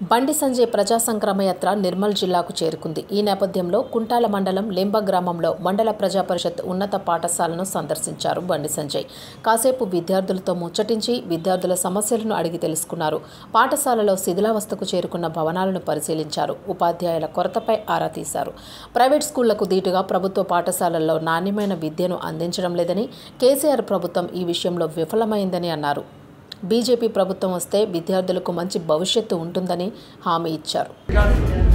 బండి సంజయ్ ప్రజా సంగ్రామ యాత్ర నిర్మల్ జిల్లాకు చేరుకుంది ఈ నేపథ్యంలో కుంటాల మండలం లింబ గ్రామంలో మండల ప్రజా పరిషత్ ఉన్నత పాఠశాలను సందర్శించారు బండి సంజయ్ కాసేపు విద్యార్థులతో ముచ్చటించి విద్యార్థుల సమస్యలను అడిగి తెలుసుకున్నారు పాఠశాలలో శిథిలావస్థకు చేరుకున్న భవనాలను పరిశీలించారు ఉపాధ్యాయుల కొరతపై ఆరా తీశారు ప్రైవేట్ స్కూళ్లకు దీటుగా ప్రభుత్వ పాఠశాలల్లో నాణ్యమైన విద్యను అందించడం లేదని కేసీఆర్ ప్రభుత్వం ఈ విషయంలో విఫలమైందని అన్నారు బీజేపీ ప్రభుత్వం వస్తే విద్యార్థులకు మంచి భవిష్యత్తు ఉంటుందని హామీ ఇచ్చారు